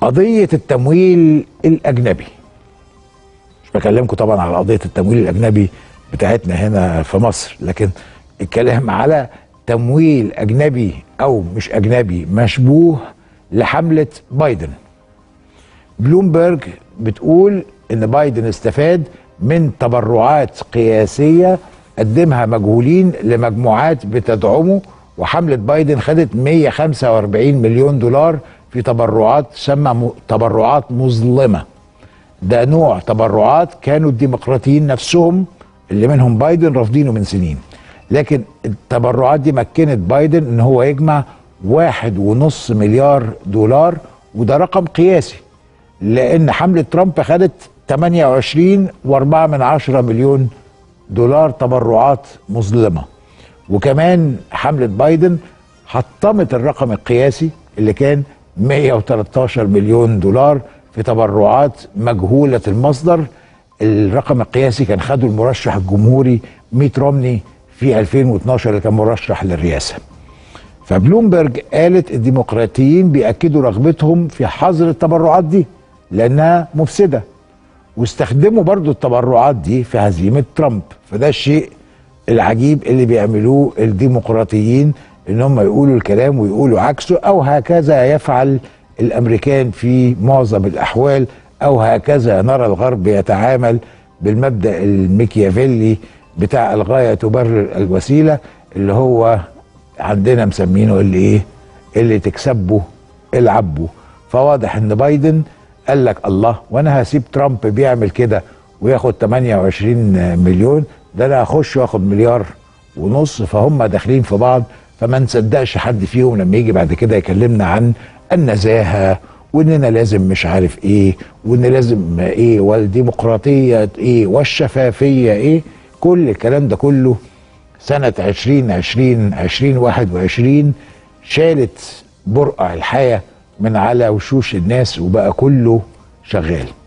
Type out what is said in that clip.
قضيه التمويل الاجنبي مش بكلمكم طبعا على قضيه التمويل الاجنبي بتاعتنا هنا في مصر لكن الكلام على تمويل اجنبي او مش اجنبي مشبوه لحمله بايدن بلومبرج بتقول ان بايدن استفاد من تبرعات قياسيه قدمها مجهولين لمجموعات بتدعمه وحمله بايدن خدت 145 مليون دولار في تبرعات تسمى م- تبرعات مظلمه ده نوع تبرعات كانوا الديمقراطيين نفسهم اللي منهم بايدن رافضينه من سنين لكن التبرعات دي مكنت بايدن ان هو يجمع واحد ونص مليار دولار وده رقم قياسي لان حملة ترامب خدت 28 واربعة من عشرة مليون دولار تبرعات مظلمة وكمان حملة بايدن حطمت الرقم القياسي اللي كان 113 مليون دولار في تبرعات مجهولة المصدر الرقم القياسي كان خده المرشح الجمهوري ميت رومني في 2012 اللي كان مرشح للرئاسة فبلومبرج قالت الديمقراطيين بيأكدوا رغبتهم في حظر التبرعات دي لأنها مفسدة واستخدموا برضو التبرعات دي في هزيمة ترامب فده الشيء العجيب اللي بيعملوه الديمقراطيين ان هم يقولوا الكلام ويقولوا عكسه او هكذا يفعل الامريكان في معظم الاحوال او هكذا نرى الغرب يتعامل بالمبدا الميكيافيلي بتاع الغايه تبرر الوسيله اللي هو عندنا مسمينه اللي ايه اللي تكسبه العبه فواضح ان بايدن قال لك الله وانا هسيب ترامب بيعمل كده وياخد 28 مليون ده انا هخش واخد مليار ونص فهم داخلين في بعض فما نصدقش حد فيهم لما يجي بعد كده يكلمنا عن النزاهه واننا لازم مش عارف ايه وان لازم ايه والديمقراطيه ايه والشفافيه ايه كل الكلام ده كله سنة 2020 2021 شالت برقع الحياة من على وشوش الناس وبقى كله شغال